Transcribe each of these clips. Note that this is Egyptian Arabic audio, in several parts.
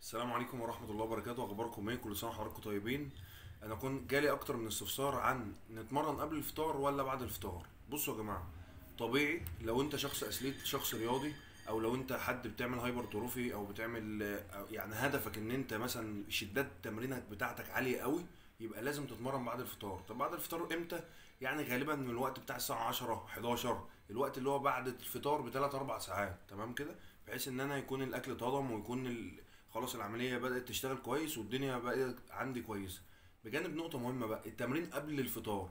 السلام عليكم ورحمة الله وبركاته أخباركم إيه كل سنة وحضراتكم طيبين أنا كنت جالي أكتر من استفسار عن نتمرن قبل الفطار ولا بعد الفطار بصوا يا جماعة طبيعي لو أنت شخص أثليت شخص رياضي أو لو أنت حد بتعمل هايبر تروفي أو بتعمل أو يعني هدفك إن أنت مثلا شدات تمرينك بتاعتك عالية قوي يبقى لازم تتمرن بعد الفطار طب بعد الفطار إمتى يعني غالبا من الوقت بتاع الساعة 10 11 الوقت اللي هو بعد الفطار بثلاث أربع ساعات تمام كده بحيث ان انا يكون الاكل اتهضم ويكون ال... خلاص العمليه بدات تشتغل كويس والدنيا بقت عندي كويسه بجانب نقطه مهمه بقى التمرين قبل الفطار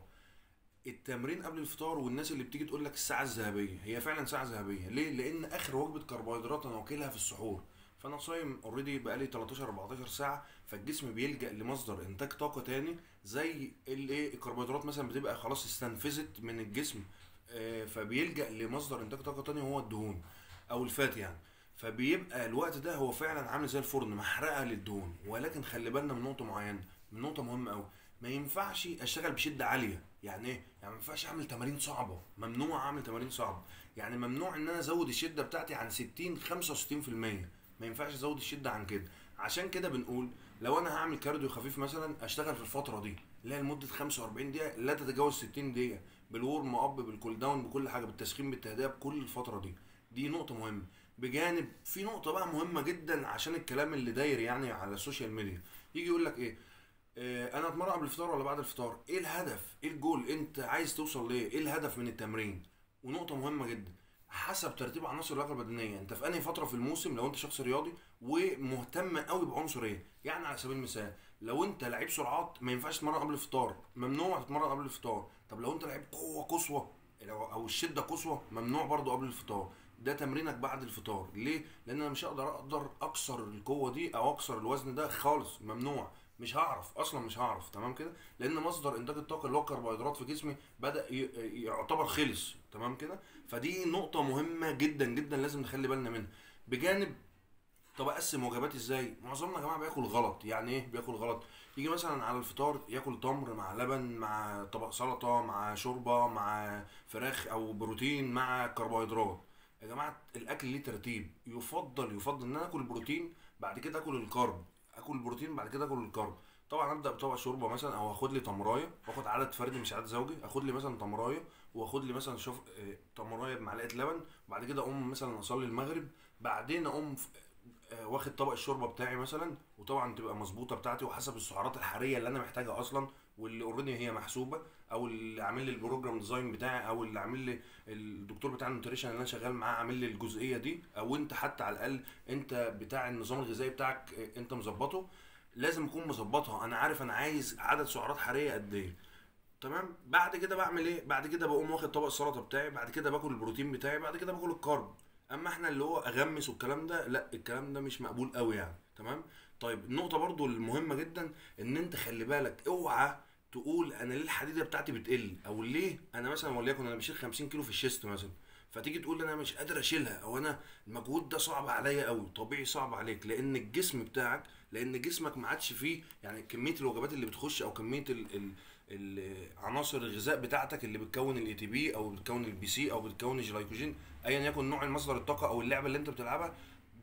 التمرين قبل الفطار والناس اللي بتيجي تقول لك الساعه الذهبيه هي فعلا ساعه ذهبيه ليه لان اخر وجبه كربوهيدرات انا واكلها في السحور فانا صايم اوريدي بقالي 13 14 ساعه فالجسم بيلجا لمصدر انتاج طاقه تاني زي الايه الكربوهيدرات مثلا بتبقى خلاص استنفذت من الجسم آه، فبيلجا لمصدر انتاج طاقه تاني وهو الدهون او الفات يعني فبيبقى الوقت ده هو فعلا عامل زي الفرن محرقه للدهون ولكن خلي بالنا من نقطه معينه من نقطه مهمه قوي ما ينفعش اشتغل بشده عاليه يعني ايه يعني ما ينفعش اعمل تمارين صعبه ممنوع اعمل تمارين صعبه يعني ممنوع ان انا ازود الشده بتاعتي عن 60 65% ما ينفعش ازود الشده عن كده عشان كده بنقول لو انا هعمل كارديو خفيف مثلا اشتغل في الفتره دي اللي هي لمده 45 دقيقه لا تتجاوز 60 دقيقه بالورم اب بالكول داون بكل حاجه بالتسخين بالتهدئه بكل الفتره دي دي نقطه مهمه بجانب في نقطه بقى مهمه جدا عشان الكلام اللي داير يعني على السوشيال ميديا يجي يقول لك ايه آه، انا اتمرن قبل الفطار ولا بعد الفطار ايه الهدف ايه الجول انت عايز توصل ليه ايه الهدف من التمرين ونقطه مهمه جدا حسب ترتيب عناصر اللياقه البدنيه انت في انهي فتره في الموسم لو انت شخص رياضي ومهتم قوي بعنصر ايه يعني على سبيل المثال لو انت لعيب سرعات ما ينفعش تتمرن قبل الفطار ممنوع تتمرن قبل الفطار طب لو انت لعيب قوه قصوى لو- او الشده قصوى ممنوع برضو قبل الفطار ده تمرينك بعد الفطار ليه لان انا مش هقدر اقدر اكسر القوه دي او اكسر الوزن ده خالص ممنوع مش هعرف اصلا مش هعرف تمام كده لان مصدر انتاج الطاقه اللي هو الكربوهيدرات في جسمي بدا ي- يعتبر خلص تمام كده فدي نقطه مهمه جدا جدا لازم نخلي بالنا منها بجانب طب اقسم وجباتي ازاي معظمنا يا جماعه بياكل غلط يعني ايه بياكل غلط يجي مثلا على الفطار ياكل تمر مع لبن مع طبق سلطه مع شوربه مع فراخ او بروتين مع كربوهيدرات يا جماعه الاكل ليه ترتيب يفضل يفضل ان انا اكل البروتين بعد كده اكل الكرب اكل البروتين بعد كده اكل الكرب طبعا ابدا بطبق شوربه مثلا او اخد لي تمرايه واخد عدد فردي مش عدد زوجي اخد لي مثلا تمرايه واخد لي مثلا شوف آه، تمرايه بمعلقه لبن بعد كده اقوم مثلا اصلي المغرب بعدين اقوم ف- آه، واخد طبق الشوربه بتاعي مثلا وطبعا تبقى مظبوطه بتاعتي وحسب السعرات الحراريه اللي انا محتاجها اصلا واللي اوريدي هي محسوبه او اللي عامل لي البروجرام ديزاين بتاعي او اللي عامل لي الدكتور بتاع النوتريشن اللي انا شغال معاه عامل لي الجزئيه دي او انت حتى على الاقل انت بتاع النظام الغذائي بتاعك آه، انت مظبطه لازم اكون مظبطها انا عارف انا عايز عدد سعرات حراريه قد ايه تمام بعد كده بعمل ايه بعد كده بقوم واخد طبق السلطه بتاعي بعد كده باكل البروتين بتاعي بعد كده باكل الكارب اما احنا اللي هو اغمس والكلام ده لا الكلام ده مش مقبول قوي يعني تمام طيب النقطه برضو المهمه جدا ان انت خلي بالك اوعى تقول انا ليه الحديده بتاعتي بتقل او ليه انا مثلا وليكن انا بشيل 50 كيلو في الشيست مثلا فتيجي تقول انا مش قادر اشيلها او انا المجهود ده صعب عليا قوي طبيعي صعب عليك لان الجسم بتاعك لان جسمك ما عادش فيه يعني كميه الوجبات اللي بتخش او كميه ال ال ال- عناصر الغذاء بتاعتك اللي بتكون الاي تي بي او بتكون البي سي او بتكون الجلايكوجين ايا يكن نوع مصدر الطاقه او اللعبه اللي انت بتلعبها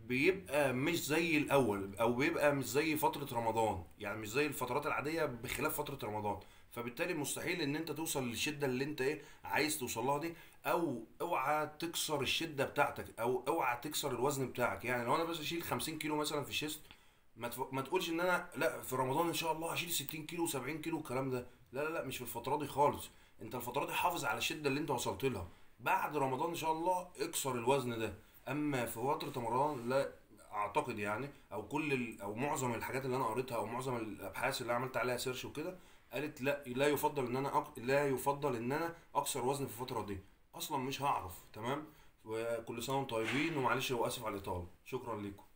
بيبقى مش زي الاول او بيبقى مش زي فتره رمضان يعني مش زي الفترات العاديه بخلاف فتره رمضان فبالتالي مستحيل ان انت توصل للشده اللي انت ايه عايز توصل لها دي او اوعى تكسر الشده بتاعتك او اوعى تكسر الوزن بتاعك يعني لو انا بس اشيل 50 كيلو مثلا في الشيست ما تف... ما تقولش ان انا لا في رمضان ان شاء الله هشيل 60 كيلو 70 كيلو الكلام ده لا لا لا مش في الفتره دي خالص انت الفتره دي حافظ على الشده اللي انت وصلت لها بعد رمضان ان شاء الله اكسر الوزن ده اما في فتره رمضان لا اعتقد يعني او كل ال... او معظم الحاجات اللي انا قريتها او معظم الابحاث اللي أنا عملت عليها سيرش وكده قالت لا لا يفضل ان انا أك... لا يفضل ان انا اكسر وزن في الفتره دي اصلا مش هعرف تمام وكل سنه وانتم طيبين ومعلش واسف على الاطاله شكرا لكم